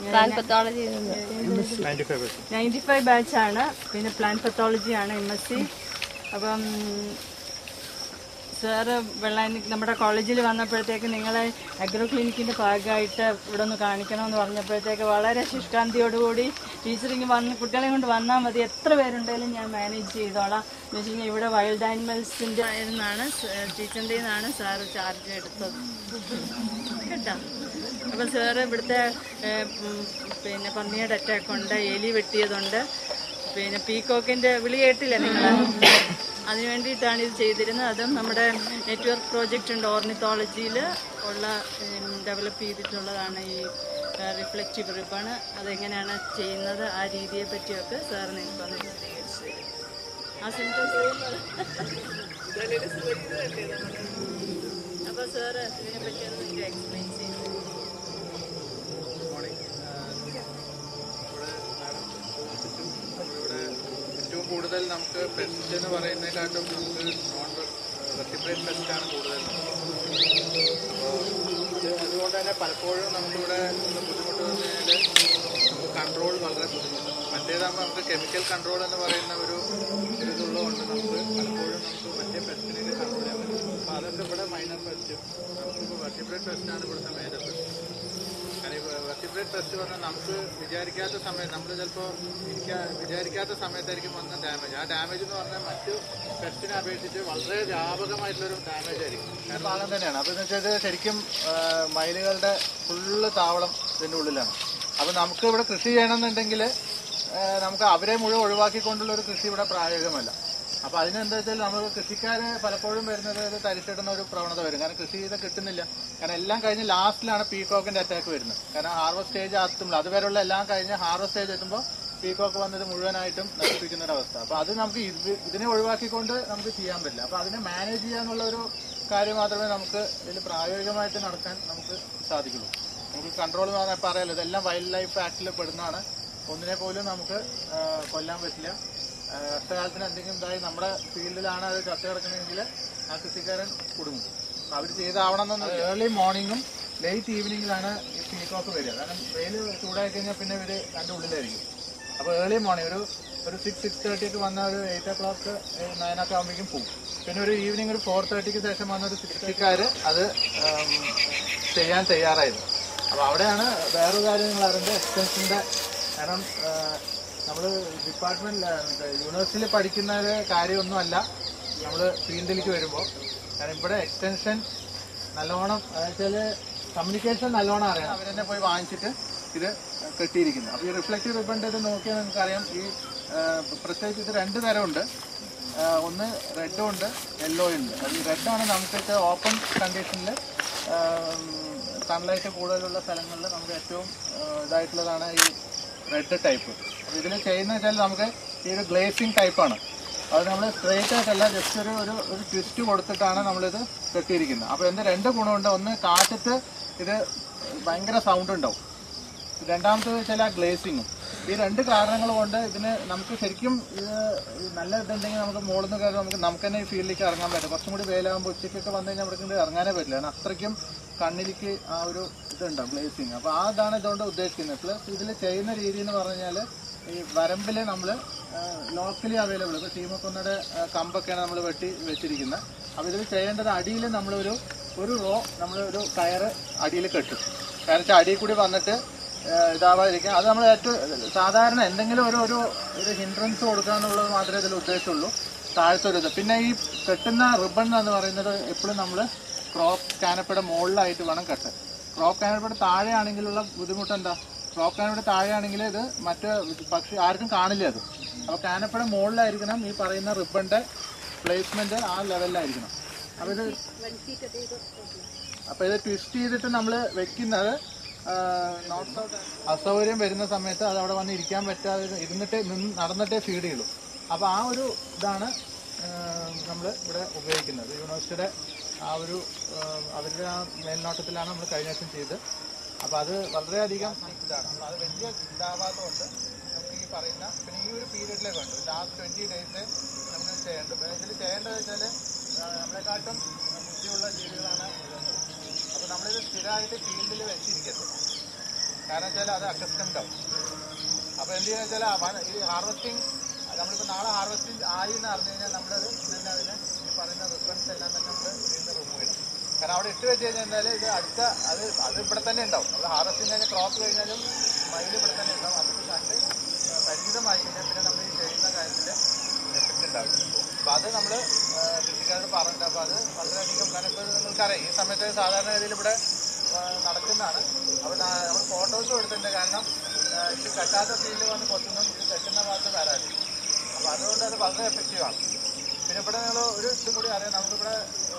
plan pathology ninety five ബാച്ചാണ് പിന്നെ plant pathology ആണ് എം എസ് സി അപ്പം സാറ് വെള്ളാനി നമ്മുടെ കോളേജിൽ വന്നപ്പോഴത്തേക്ക് നിങ്ങളെ അഗ്രോ ക്ലിനിക്കിൻ്റെ ഭാഗമായിട്ട് ഇവിടെ ഒന്ന് കാണിക്കണമെന്ന് പറഞ്ഞപ്പോഴത്തേക്ക് വളരെ ശുഷ്കാന്തിയോടുകൂടി ടീച്ചറിങ് വന്ന് കുട്ടികളെ കൊണ്ട് വന്നാൽ മതി എത്ര പേരുണ്ടെങ്കിലും ഞാൻ മാനേജ് ചെയ്തോളാം എന്ന് വെച്ച് കഴിഞ്ഞാൽ ഇവിടെ വൈൽഡ് ആനിമൽസിൻ്റെ നിന്നാണ് ടീച്ചറിൻ്റെ നിന്നാണ് സാറ് ചാർജ് എടുത്തത് കേട്ടോ അപ്പം സാറ് ഇവിടുത്തെ ഏഹ്, ഉം, പിന്നെ പന്നിയുടെ അറ്റാക്ക് ഉണ്ട് എലി വെട്ടിയതുണ്ട് പിന്നെ പീകോക്കിൻ്റെ വിളി കേട്ടില്ലേ നിങ്ങൾ അതിന് വേണ്ടിയിട്ടാണ് ഇത് ചെയ്തിരുന്നത് അതും നമ്മുടെ നെറ്റ്വർക്ക് പ്രോജക്റ്റ് ഉണ്ട് ഓർണിത്തോളജിയിൽ ഉള്ള ഡെവലപ്പ് ചെയ്തിട്ടുള്ളതാണ് ഈ റിഫ്ലക്റ്റീവ് റിബൺ അതെങ്ങനെയാണ് ചെയ്യുന്നത് ആ രീതിയെ പറ്റിയൊക്കെ സാർ നിങ്ങൾക്ക് ഒന്ന് വിശദീകരിച്ച് തരും ആ സിംറ്റംസ് അപ്പോൾ സാർ ഇതിനെ പറ്റി ഒന്ന് നിങ്ങൾക്ക് എക്സ്പ്ലെയിൻ ചെയ്യും ഇവിടെ ഏറ്റവും കൂടുതൽ നമുക്ക് പെസ്റ്റ് എന്ന് പറയുന്നതിനെക്കാട്ടും നമുക്ക് നോൺ വെർട്ടിബ്രേറ്റ് പെസ്റ്റ് ആണ് കൂടുതൽ അപ്പോൾ ഇത് അതുകൊണ്ട് തന്നെ പലപ്പോഴും നമുക്കിവിടെ ഉള്ള ബുദ്ധിമുട്ട് എന്ന് പറഞ്ഞാൽ നമുക്ക് കൺട്രോൾ വളരെ ബുദ്ധിമുട്ടാണ് മറ്റേതാകുമ്പോൾ നമുക്ക് കെമിക്കൽ കൺട്രോൾ എന്ന് പറയുന്ന ഒരു ഒരു ഇതുള്ളതുകൊണ്ട് നമുക്ക് പലപ്പോഴും നമുക്ക് മറ്റേ പെസ്റ്റിനെ കൺട്രോൾ ചെയ്യാൻ പറ്റും അപ്പോൾ അതൊക്കെ ഇവിടെ മൈനർ പെസ്റ്റ് നമുക്കിപ്പോൾ വെർട്ടിബ്രേറ്റ് പെസ്റ്റാണ് ഇവിടുത്തെ മേജർ പെസ്റ്റ് കാരണം ഈ വെർട്ടിബ്രേറ്റ് ടെസ്റ്റ് പറഞ്ഞാൽ നമുക്ക് വിചാരിക്കാത്ത സമയത്ത് നമ്മൾ ചിലപ്പോൾ വിചാരിക്കാത്ത സമയത്തായിരിക്കും വന്ന ഡാമേജ് ആ ഡാമേജ് എന്ന് പറഞ്ഞാൽ മറ്റു ടെസ്റ്റിനെ അപേക്ഷിച്ച് വളരെ വ്യാപകമായിട്ടുള്ളൊരു ഡാമേജ് ആയിരിക്കും കാരണം ഭാഗം തന്നെയാണ് അപ്പോൾ എന്ന് വെച്ചാൽ ഇത് ശരിക്കും ആ, മയിലുകളുടെ ഫുള്ള് താവളം ഇതിൻ്റെ ഉള്ളിലാണ് അപ്പോൾ നമുക്ക് ഇവിടെ കൃഷി ചെയ്യണമെന്നുണ്ടെങ്കിൽ ആ, നമുക്ക് അവരെ മുഴുവൻ ഒഴിവാക്കിക്കൊണ്ടുള്ള ഒരു കൃഷി ഇവിടെ പ്രായോഗികമല്ല അപ്പൊ അതിനെന്താ വെച്ചാൽ നമ്മൾ കൃഷിക്കാര് പലപ്പോഴും വരുന്നത് ഇത് തരിച്ചിടുന്ന ഒരു പ്രവണത വരും കാരണം കൃഷി ചെയ്ത് കിട്ടുന്നില്ല കാരണം എല്ലാം കഴിഞ്ഞ് ലാസ്റ്റിലാണ് പീകോക്കിന്റെ അറ്റാക്ക് വരുന്നത് കാരണം ഹാർവസ്റ്റ് സ്റ്റേജ് എത്തുമ്പോൾ അതുവരെയുള്ള എല്ലാം കഴിഞ്ഞ് ഹാർവസ്റ്റ് സ്റ്റേജ് എത്തുമ്പോൾ പീകോക്ക് വന്നത് മുഴുവനായിട്ടും നശിപ്പിക്കുന്ന ഒരു അവസ്ഥ അപ്പൊ അത് നമുക്ക് ഇത് ഇതിനെ ഒഴിവാക്കിക്കൊണ്ട് നമുക്ക് ചെയ്യാൻ പറ്റില്ല അപ്പൊ അതിനെ മാനേജ് ചെയ്യാന്നുള്ള ഒരു കാര്യം മാത്രമേ നമുക്ക് ഇതിൽ പ്രായോഗികമായിട്ട് നടക്കാൻ നമുക്ക് സാധിക്കുള്ളൂ നമുക്ക് കൺട്രോൾ എന്ന് പറഞ്ഞാൽ പറയാലോ ഇതെല്ലാം വൈൽഡ് ലൈഫ് ആക്ടിൽ പെടുന്നതാണ് ഒന്നിനെ പോലും നമുക്ക് ആ, കൊല്ലാൻ പറ്റില്ല ആ, കഷ്ടകാലത്തിന് എന്തെങ്കിലും ഇതായി നമ്മുടെ ഫീൽഡിലാണ് അത് ചത്ത കിടക്കുന്നതെങ്കിൽ ആ കൃഷിക്കാരൻ കുടുങ്ങും അപ്പൊ അവർ ചെയ്താവണമെന്നൊന്നും ഏർലി മോർണിംഗും ലേറ്റ് ഈവനിങ്ങിലാണ് ഈ പീക്കോക്ക് വരിക കാരണം വെയിൽ ചൂടായി കഴിഞ്ഞാൽ പിന്നെ ഇവര് അതിൻ്റെ ഉള്ളിലായിരിക്കും അപ്പോൾ ഏർലി മോർണിംഗ് ഒരു ഒരു സിക്സ് സിക്സ് തേർട്ടിക്ക് വന്ന ഒരു എയ്റ്റ് ഓ ക്ലോക്ക് നയൻ ഒക്കെ ആകുമ്പോഴേക്കും പോകും പിന്നെ ഒരു ഈവനിങ് ഒരു ഫോർ തേർട്ടിക്ക് ശേഷം വന്ന ഒരു കൃഷിക്കാർ അത് ഉം, ചെയ്യാൻ തയ്യാറായിരുന്നു അപ്പോൾ അവിടെയാണ് വേറൊരു കാര്യം നിങ്ങൾ അറിയുന്നത് എക്സ്റ്റൻഷൻ്റെ കാരണം നമ്മൾ ഡിപ്പാർട്ട്മെന്റ് യൂണിവേഴ്സിറ്റിയിൽ പഠിക്കുന്ന ഒരു കാര്യമൊന്നുമല്ല നമ്മൾ ഫീൽഡിലേക്ക് വരുമ്പോൾ കാരണം ഇവിടെ എക്സ്റ്റൻഷൻ നല്ലോണം അതായത് കമ്മ്യൂണിക്കേഷൻ നല്ലോണം അറിയണം അവരെന്നെ പോയി വാങ്ങിച്ചിട്ട് ഇത് കെട്ടിയിരിക്കുന്നു അപ്പോൾ ഈ റിഫ്ലക്റ്റീവ് റിബണിൻ്റെ ഇത് നോക്കിയാൽ നിങ്ങൾക്കറിയാം ഈ ആ, പ്രത്യേകിച്ച് ഇത് രണ്ട് തരമുണ്ട് ആ, ഒന്ന് റെഡും ഉണ്ട് യെല്ലോയും ഉണ്ട് അത് ഈ റെഡാണ് നമുക്കൊക്കെ ഓപ്പൺ കണ്ടീഷനിൽ സൺലൈറ്റ് കൂടുതലുള്ള സ്ഥലങ്ങളിൽ നമുക്ക് ഏറ്റവും ആ, ഇതായിട്ടുള്ളതാണ് ഈ റെഡ് ടൈപ്പ് അപ്പോൾ ഇതിൽ ചെയ്യുന്ന വെച്ചാൽ നമുക്ക് ഈ ഒരു ഗ്ലേസിങ് ടൈപ്പാണ് അത് നമ്മൾ സ്ട്രേറ്റ് ആയിട്ടല്ല ജസ്റ്റ് ഒരു ഒരു ഒരു ട്വിസ്റ്റ് കൊടുത്തിട്ടാണ് നമ്മളിത് കെട്ടിയിരിക്കുന്നത് അപ്പോൾ എൻ്റെ രണ്ട് ഗുണമുണ്ട് ഒന്ന് കാറ്റത്ത് ഇത് ഭയങ്കര സൗണ്ട് ഉണ്ടാവും രണ്ടാമത്തത് വെച്ചാൽ ആ ഗ്ലേസിങ്ങും ഈ രണ്ട് കാരണങ്ങൾ കൊണ്ട് ഇതിന് നമുക്ക് ശരിക്കും ഇത് നല്ല ഇതുണ്ടെങ്കിൽ നമുക്ക് മുകളിൽ നിന്ന് കയറി നമുക്ക് നമുക്ക് തന്നെ ഈ ഫീൽഡിലേക്ക് ഇറങ്ങാൻ പറ്റും കുറച്ചും കൂടി വെയിലാകുമ്പോൾ ഉച്ചയ്ക്കൊക്കെ വന്നു കഴിഞ്ഞാൽ അവിടെ കൊണ്ട് ഇറങ്ങാനേ പറ്റില്ല കാരണം അത്രയ്ക്കും കണ്ണിലേക്ക് ആ ഒരു ഇതുണ്ടാവും ഗ്ലേസിങ് അപ്പോൾ അതാണ് ഇതുകൊണ്ട് ഉദ്ദേശിക്കുന്നത് പ്ലസ് ഇതിൽ ചെയ്യുന്ന രീതി എന്ന് പറഞ്ഞു കഴിഞ്ഞാൽ ഈ വരമ്പിൽ നമ്മൾ ലോക്കലി അവൈലബിൾ ഇപ്പോൾ ചീമക്കൊന്നയുടെ കമ്പൊക്കെയാണ് നമ്മൾ വെട്ടി വെച്ചിരിക്കുന്നത് അപ്പോൾ ഇതിൽ ചെയ്യേണ്ടത് അടിയിൽ നമ്മളൊരു ഒരു റോ നമ്മൾ ഒരു കയറ് അടിയിൽ കെട്ടും കാരണം വെച്ചാൽ അടിയിൽ കൂടി വന്നിട്ട് ഏഹ് ഇതാവാതിരിക്കുക അത് നമ്മൾ ഏറ്റവും സാധാരണ എന്തെങ്കിലും ഒരു ഒരു ഒരു ഹിൻഡ്രൻസ് കൊടുക്കുക എന്നുള്ളത് മാത്രമേ ഇതിൽ ഉദ്ദേശമുള്ളൂ താഴത്തെ ഒരു ഇത് പിന്നെ ഈ കെട്ടുന്ന റിബൺ എന്ന് പറയുന്നത് എപ്പോഴും നമ്മൾ ക്രോപ്പ് കാനപ്പയുടെ മുകളിലായിട്ട് വേണം കെട്ടാൻ ക്രോപ്പ് കാനപ്പയുടെ താഴെയാണെങ്കിലുള്ള ബുദ്ധിമുട്ട് എന്താ ക്രോപ്പ് കാനപ്പയുടെ താഴെയാണെങ്കിൽ ഇത് മറ്റ് പക്ഷി ആർക്കും കാണില്ല അത് അപ്പോൾ കാനപ്പയുടെ മുകളിലായിരിക്കണം ഈ പറയുന്ന റിബണിന്റെ പ്ലേസ്മെന്റ് ആ ലെവലിലായിരിക്കണം അപ്പോൾ ഇത് അപ്പോൾ ഇത് ട്വിസ്റ്റ് ചെയ്തിട്ട് നമ്മൾ വെക്കുന്നത് നോട്ട് അസൗകര്യം വരുന്ന സമയത്ത് അത് അവിടെ വന്ന് ഇരിക്കാൻ പറ്റാതെ ഇരുന്നിട്ടേ നിന്ന് നടന്നിട്ടേ ഫീഡ് ചെയ്യുള്ളൂ അപ്പോൾ ആ ഒരു ഇതാണ് നമ്മൾ ഇവിടെ ഉപയോഗിക്കുന്നത് യൂണിവേഴ്സിറ്റിയുടെ ആ ഒരു ആ, അവരുടെ ആ മേൽനോട്ടത്തിലാണ് നമ്മൾ കഴിഞ്ഞ വർഷം ചെയ്ത് അപ്പോൾ അത് വളരെയധികം ഇതാണ് അപ്പോൾ അത് വലിയ ഇതാവാത്തതുകൊണ്ട് നമുക്ക് ഈ പറയുന്ന പിന്നെ ഈ ഒരു പീരീഡിലേ വേണ്ടു ലാസ്റ്റ് ട്വൻറ്റി ഡേയ്സ് നമുക്ക് ചെയ്യേണ്ടത് പിന്നെ ഇതിൽ ചെയ്യേണ്ടത് വെച്ചാൽ നമ്മളെക്കാട്ടും ബുദ്ധിയുള്ള ജീവികളാണ് ഇടുന്നത് അപ്പോൾ നമ്മളിത് സ്ഥിരമായിട്ട് ഫീൽഡിൽ വെച്ചിരിക്കരുത് കാരണം വെച്ചാൽ അത് അക്കസ്റ്റംഡ് ആവും അപ്പൊ എന്ത് ചെയ്യുന്ന വെച്ചാൽ ആ വന- ഈ ഹാർവസ്റ്റിംഗ് നമ്മളിപ്പോ നാളെ ഹാർവസ്റ്റിംഗ് ആയി എന്ന് അറിഞ്ഞു കഴിഞ്ഞാൽ നമ്മളത് ഇന്നെ അതിന് ഈ പറയുന്ന റിഫറൻസ് എല്ലാം തന്നെ നമ്മൾ ഇതിൽ നിന്ന് റിമൂവ് ചെയ്യണം കാരണം അവിടെ ഇട്ട് വെച്ച് കഴിഞ്ഞാൽ ഇത് അടുത്ത അത് അത് ഇവിടെ തന്നെ ഉണ്ടാവും നമ്മൾ ഹാർവസ്റ്റിംഗ് കഴിഞ്ഞാൽ ക്രോപ്പ് കഴിഞ്ഞാലും മയിൽ ഇവിടെ തന്നെ ഉണ്ടാവും അതൊക്കെ കണ്ട് ആ, പരിചിതമായി കഴിഞ്ഞാൽ പിന്നെ നമ്മൾ ഈ ചെയ്യുന്ന കാര്യത്തിൽ എഫക്റ്റ് ഉണ്ടാവും അപ്പൊ അത് നമ്മൾ കൃഷിക്കാരോട് പറഞ്ഞിട്ട് അപ്പൊ അത് വളരെയധികം കാരണം ഇപ്പോൾ നിങ്ങൾക്കറിയാം ഈ സമയത്ത് സാധാരണ ഗതിയിൽ ഇവിടെ ആ, നടക്കുന്നതാണ് അപ്പോൾ നമ്മൾ ഫോട്ടോസും എടുത്തിട്ടുണ്ട് കാരണം ആ, ഇത് കെട്ടാത്ത ഫീൽഡ് വന്ന് കൊത്തുന്നു ഇത് കെട്ടുന്ന ഭാഗത്ത് വരാതെ അപ്പോൾ അതുകൊണ്ട് അത് വളരെ എഫക്റ്റീവാണ് പിന്നെ ഇവിടെ നിങ്ങൾ ഒരു ഇതും കൂടി അറിയാം നമുക്കിവിടെ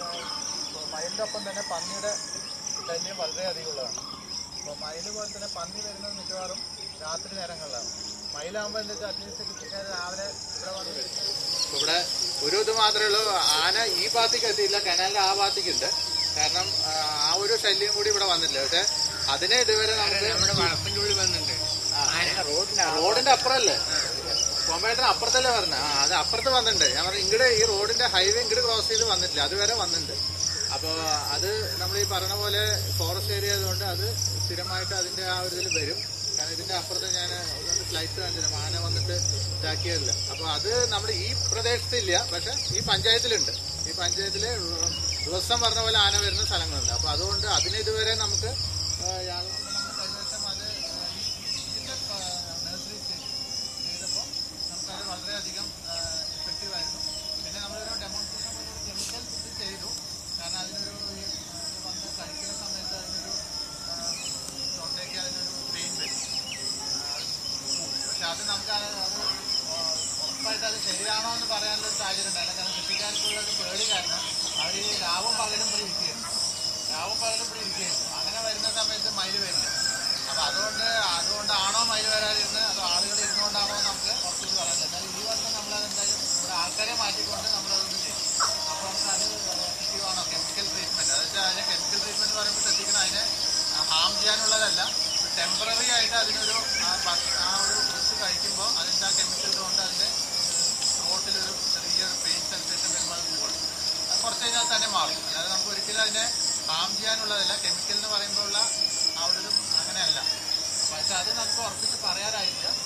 മയിലിൻ്റെ ഒപ്പം തന്നെ പന്നിയുടെ ശല്യം വളരെയധികം ഉള്ളതാണ് അപ്പോൾ മയിൽ പോലെ തന്നെ പന്നി വരുന്നത് മിക്കവാറും രാത്രി നേരങ്ങളിലാണ് മയിലാകുമ്പോൾ എന്താ വെച്ചാൽ അറ്റ്ലീസ്റ്റ് കൃഷിക്കാർ രാവിലെ ഇവിടെ വന്ന് ഇവിടെ ഒരു ഇത് മാത്രമേ ഉള്ളൂ ആന ഈ ഭാഗത്തേക്ക് എത്തിയില്ല കനാലിന്റെ ആ ഭാഗത്തേക്കുണ്ട് കാരണം ആ, ആ ഒരു ശല്യം കൂടി ഇവിടെ വന്നിട്ടില്ല പക്ഷെ അതിനെ ഇതുവരെ നമുക്ക് നമ്മുടെ വളപ്പിന്റെ ഉള്ളിൽ വന്നിട്ടുണ്ട് റോഡിന്റെ റോഡിന്റെ അപ്പുറല്ലേ കോമ്പേട്ടന് അപ്പുറത്തല്ലേ പറഞ്ഞ ആ അത് അപ്പുറത്ത് വന്നിട്ടുണ്ട് ഞാൻ പറഞ്ഞു ഇങ്ങോട്ട് ഈ റോഡിന്റെ ഹൈവേ ഇങ്ങോട്ട് ക്രോസ് ചെയ്ത് വന്നിട്ടില്ല അതുവരെ വന്നിട്ടുണ്ട് അപ്പോൾ അത് നമ്മൾ ഈ പറഞ്ഞ പോലെ ഫോറസ്റ്റ് ഏരിയ ആയതുകൊണ്ട് അത് സ്ഥിരമായിട്ട് അതിന്റെ ആ ഒരു ഇതിൽ വരും കാരണം ഇതിന്റെ അപ്പുറത്ത് ഞാൻ ഒന്നുകൊണ്ട് ഫ്ലൈറ്റ് കണ്ടില്ല ആന വന്നിട്ട് ഇതാക്കിയതല്ല അപ്പോൾ അത് നമ്മുടെ ഈ പ്രദേശത്തില്ല പക്ഷെ ഈ പഞ്ചായത്തിലുണ്ട് ഈ പഞ്ചായത്തില് ദിവസം പറഞ്ഞ പോലെ ആന വരുന്ന സ്ഥലങ്ങളുണ്ട് അപ്പോൾ അതുകൊണ്ട് അതിന് ഇതുവരെ നമുക്ക് ആ, യാതൊരു- നമ്മൾ കഴിഞ്ഞ ദിവസം അത് ആ, ഈ ഇതിന്റെ നഴ്സറി ചെയ്തപ്പോൾ നമുക്കത് വളരെയധികം എഫക്റ്റീവ് ആയിരുന്നു പിന്നെ നമ്മളൊരു ഡെമോൺസ്ട്രേഷൻ കെമിക്കൽ ഇത് ചെയ്തു കാരണം അതിനൊരു ഈ, ഇത് വന്ന് കഴിക്കുന്ന സമയത്ത് അതിനൊരു ആ, തൊണ്ടയ്ക്ക് അതിനൊരു പെയിൻ വരും ആ, പക്ഷെ അത് നമുക്ക് അത് അത് ഉറപ്പായിട്ട് അത് ശരിയാണോ എന്ന് പറയാനുള്ള ഒരു സാഹചര്യം ഉണ്ടായില്ല കാരണം കൃഷിക്കാർക്കുള്ള ഒരു പേടി കാരണം അവർ ഈ രാവും പകലും ഇവിടെ ഇരിക്കുകയായിരുന്നു രാവും പകലും ഇവിടെ ഇരിക്കുകയായിരുന്നു അങ്ങനെ വരുന്ന സമയത്ത് മയിൽ വരില്ല അപ്പൊ അതുകൊണ്ട് അതുകൊണ്ടാണോ മയിൽ വരാതിരുന്നത് അതോ ആളുകൾ ഇരുന്നുകൊണ്ടാണോ എന്ന് നമുക്ക് ഉറപ്പിച്ച് പറയാൻ പറ്റില്ല എന്നാൽ ഈ വർഷം നമ്മൾ എന്തായാലും ഇവിടെ ആൾക്കാരെ മാറ്റിക്കൊണ്ട് നമ്മളത് ചെയ്യും അപ്പോൾ നമുക്ക് അത് എഫക്റ്റീവ് ആണോ കെമിക്കൽ ട്രീറ്റ്മെന്റ് അതായത് അതിനെ കെമിക്കൽ ട്രീറ്റ്മെന്റ് പറയുമ്പോൾ ശ്രദ്ധിക്കണം അതിനെ ഹാം ചെയ്യാനുള്ളതല്ല ടെമ്പററി ആയിട്ട് അതിനൊരു ആ ഭക്ഷ- ആ ഒരു ഫുഡ് കഴിക്കുമ്പോൾ അതിൻ്റെ ആ കെമിക്കൽ കൊണ്ട് അതിൻ്റെ റോട്ടിലൊരു ചെറിയൊരു പെയിൻ സെൻസേഷൻ വരുമ്പോൾ അത് പോകണം അത് കുറച്ച് കഴിഞ്ഞാൽ തന്നെ മാറും അതായത് നമുക്ക് ഒരിക്കലും അതിനെ ഹാം ചെയ്യാനുള്ളതല്ല കെമിക്കൽ എന്ന് പറയുമ്പോൾ ഉള്ള ആ ഒരു ഇതും അങ്ങനെയല്ല പക്ഷെ അത് നമുക്ക് ഉറപ്പിച്ച് പറയാനായില്ല